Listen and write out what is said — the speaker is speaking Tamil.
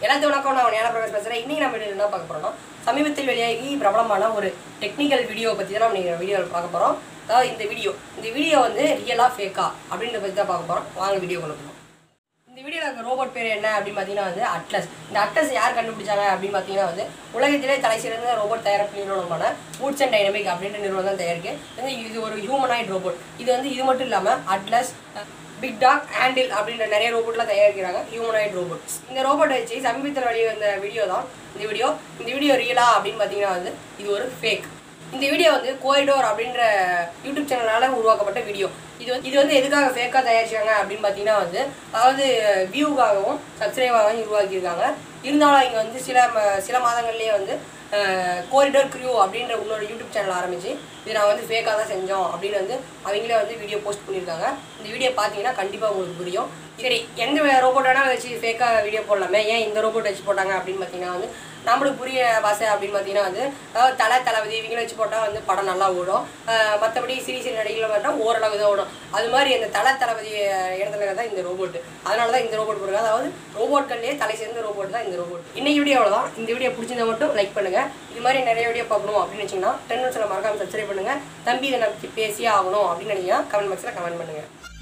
எல்லாத்தையும் வணக்கம் நான் ஞான பிரகாஷ் பேசுகிறேன் இன்னைக்கு நம்ம வீடியோ என்ன பார்க்க போறோம்னா சமீபத்தில் வெளியாகி பிரபலமான ஒரு டெக்னிக்கல் வீடியோ பற்றி தான் நம்ம நீங்கள் வீடியோவில் பார்க்க போகிறோம் அதாவது இந்த வீடியோ இந்த வீடியோ வந்து ரியலா ஃபேக்கா அப்படின்றத பற்றி தான் பார்க்க போகிறோம் வாங்க வீடியோ கொண்டு போகிறோம் இந்த வீடியோவில் இருக்க ரோபோட் பேர் என்ன அப்படின்னு பார்த்தீங்கன்னா வந்து அட்லஸ் இந்த அட்லஸ் யார் கண்டுபிடிச்சாங்க அப்படின்னு பார்த்தீங்கன்னா வந்து உலகத்திலே தலை சிறந்த ரோபோட் தயாரிப்பு நிறுவனமான வூட்ஸ் அண்ட் டைனமிக் அப்படின்ற நிறுவனம் தான் தயாரிக்கு வந்து இது ஒரு ஹியூமனாய்ட் ரோபோட் இது வந்து இது மட்டும் இல்லாமல் அட்லஸ் பிக் டாக் ஹேண்டில் அப்படின்ற நிறைய ரோபோட்லாம் தயாரிக்கிறாங்க ஹியூமனாய்ட் ரோபோட்ஸ் இந்த ரோபோட் வச்சு சமீபத்தில் வெளியே வந்த வீடியோ தான் இந்த வீடியோ இந்த வீடியோ ரியலா அப்படின்னு பார்த்தீங்கன்னா வந்து இது ஒரு ஃபேக் இந்த வீடியோ வந்து கோரிடோர் அப்படின்ற யூடியூப் சேனலால உருவாக்கப்பட்ட வீடியோ இது வந்து இது வந்து எதுக்காக ஃபேக்காக தயாரிச்சாங்க அப்படின்னு பார்த்தீங்கன்னா வந்து அதாவது வியூக்காகவும் சப்ஸ்கிரைபாகவும் உருவாக்கியிருக்காங்க இருந்தாலும் இங்கே வந்து சில ம- சில மாதங்கள்லேயே வந்து கோரிடோர் க்ரியூ அப்படின்ற இன்னொரு யூடியூப் சேனல் ஆரம்பிச்சு இது நான் வந்து ஃபேக்காக தான் செஞ்சோம் அப்படின்னு வந்து அவங்களே வந்து வீடியோ போஸ்ட் பண்ணியிருக்காங்க இந்த வீடியோ பார்த்தீங்கன்னா கண்டிப்பாக உங்களுக்கு புரியும் சரி எந்த ரோபோட் வேணாலும் வச்சு ஃபேக்காக வீடியோ போடலாமே ஏன் இந்த ரோபோட் வச்சு போட்டாங்க அப்படின்னு பார்த்தீங்கன்னா வந்து நம்மளுக்கு புரிய பாஷை அப்படின்னு பார்த்தீங்கன்னா வந்து அதாவது தலை தளபதி இவங்களை வச்சு போட்டால் வந்து படம் நல்லா ஓடும் ஆஹ் மற்றபடி சிறி சிறி நடிகளை பார்த்தா ஓரளவு தான் ஓடும் அது மாதிரி அந்த தலை தளபதி இடத்துல தான் இந்த ரோபோட் அதனால தான் இந்த ரோபோட் போடுறாங்க அதாவது ரோபோட்கள்லேயே தலை சேர்ந்த ரோபோட் தான் இந்த ரோபோட் இன்னைக்கு வீடியோ அவ்வளோதான் இந்த வீடியோ பிடிச்சிருந்தா மட்டும் லைக் பண்ணுங்க இது மாதிரி நிறைய வீடியோ பார்க்கணும் அப்படின்னு வச்சிங்கன்னா டென் நிமிஷத்தில் மறக்காம சப்ஸ்கிரைப் பண்ணுங்க தம்பி இதை நான் பேசியே ஆகணும் அப்படின்னு நினைக்கிறேன் கமெண்ட் பாக்ஸில் கமெண்ட் பண்ணுங்க